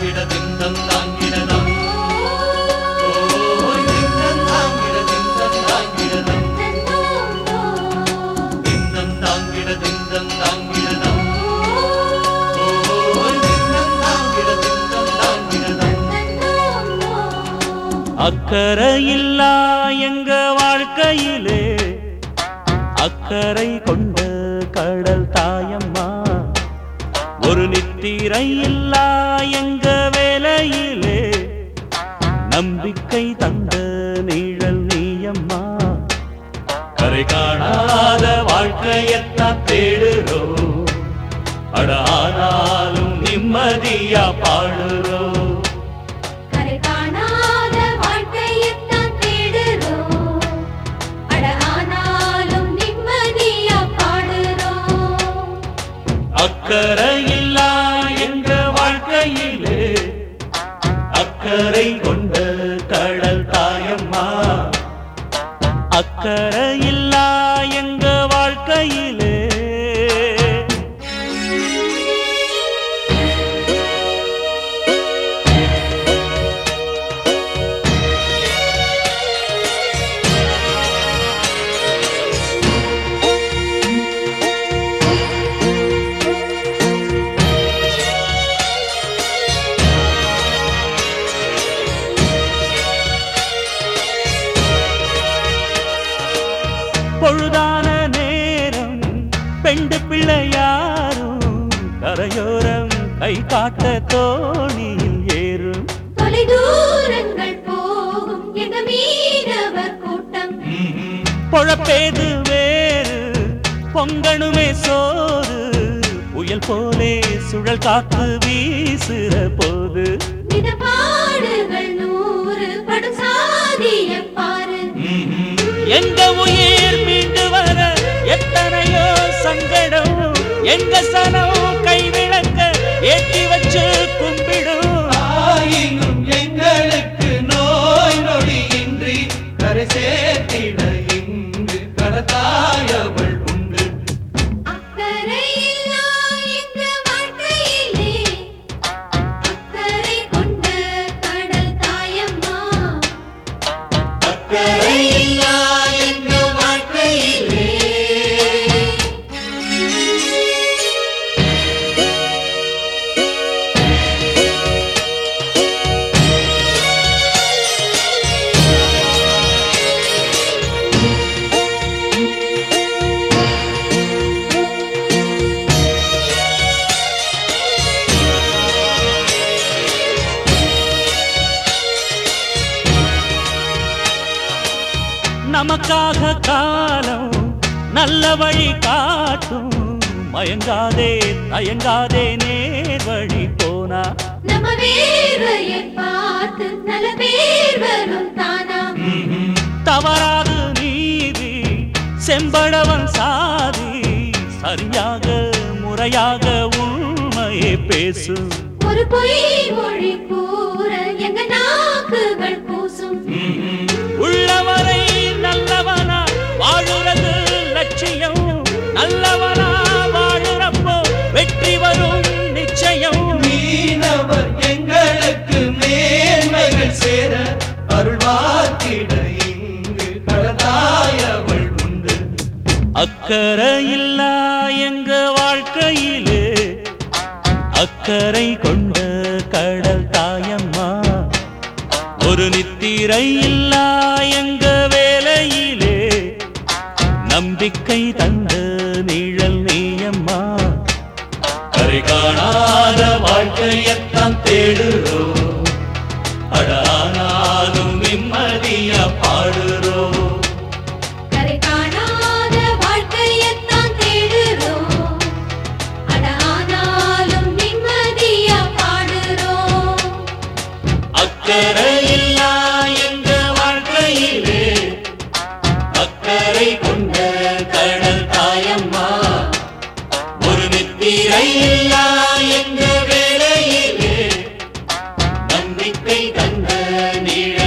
தாங்கிட திந்தம் தாங்கிடதம் ஓய் திந்தம் தாங்கிட திந்தம் தாங்கிடதம் திந்தம் தாங்கிட திந்தம் தாங்கிடதம் ஓய் திந்தம் தாங்கிட திந்தம் தாங்கிடதம் அக்கறையில்லா எங்க வாழ்க்கையிலே அக்கறை கொண்ட கடல் தாயம்மா ஒரு நித்திரை இல்லா எங்க வேலையிலே நம்பிக்கை தந்த நீழல் நீயம்மா கரை காணாத வாழ்க்கையத்தான் தேடுறோம் அட ஆனாலும் நிம்மதியா பாடுறோம் கரை காணாத வாழ்க்கையைத்தான் தேடுறோம். அட ஆனாலும் நிம்மதியா பாடுறோம். அக்கறையில்லா எங்க வாழ்க்கையிலே அக்கறை கொண்ட கடல் தாயம்மா அக்கறையில்லா எங்க வாழ்க்கையிலே பொழுதான நேரம் பெண்டு பிள்ளையாரும் கரையோரம் கை காட்ட தோணியில் ஏறும் தொலைதூரங்கள் போகும் எங்க மீனவர் கூட்டம் பொழப்பேது வேறு பொங்கணுமே சோறு புயல் போலே சுழல் காத்து வீசுற போது மிதப்பாடுகள் நூறு படும் சாதிய பாரு எங்க உயிர் மீண்டு வர எத்தனையோ சங்கடம் எங்க சனம் கைவிளக்க ஏற்றி வச்சு கும்பிடும் ஆயினும் எங்களுக்கு நோய் நொடியின்றி கரை சேர்த்திட இங்கு கடத்தாயவள் உண்டு அக்கறையில்லா எங்க வாழ்க்கையிலே அக்கறை கொண்ட கடல் தாயம்மா அக்கறையில்லா எங்க வாழ்க்கையிலே நமக்காக காலம் நல்ல வழி காட்டும் மயங்காதே தயங்காதே நேர் வழி போனா நம்ம வேர்வையை பார்த்து நல்ல பேர் வரும் தானா தவறாது நீதி செம்படவன் சாதி சரியாக முறையாக உண்மையை பேசும் ஒரு பொய் மொழி கூற எங்க நாக்குகள் கூசும் உள்ளவரை நல்லவனா வாழுறது லட்சியம் நல்லவனா வாழுறப்போ வெற்றி வரும் நிச்சயம் மீனவர் எங்களுக்கு மேன்மைகள் சேர அருள்வாக்கிட இங்கு கடத்தாயவள் உண்டு அக்கறையில்லா எங்க வாழ்க்கையிலே அக்கறை கொண்ட கடல் தாயம்மா ஒரு நித்திரை இல்லா எங்க வேலையிலே நம்பிக்கை தந்த நிழல் நீயம்மா கரை காணாத வாழ்க்கையத்தான் தேடுறோம் அட ஆனாலும் நிம்மதியா பாடுறோம் கரை காணாத வாழ்க்கையைத்தான் தேடுறோம் அட ஆனாலும் நிம்மதியா பாடுறோம் அக்கறையில்லா எங்க வாழ்க்கையிலே அக்கறை கொண்ட கடல் தாயம்மா ஒரு நித்திரை இல்லா எங்க வேலையிலே நம்பிக்கை தந்த நிழல்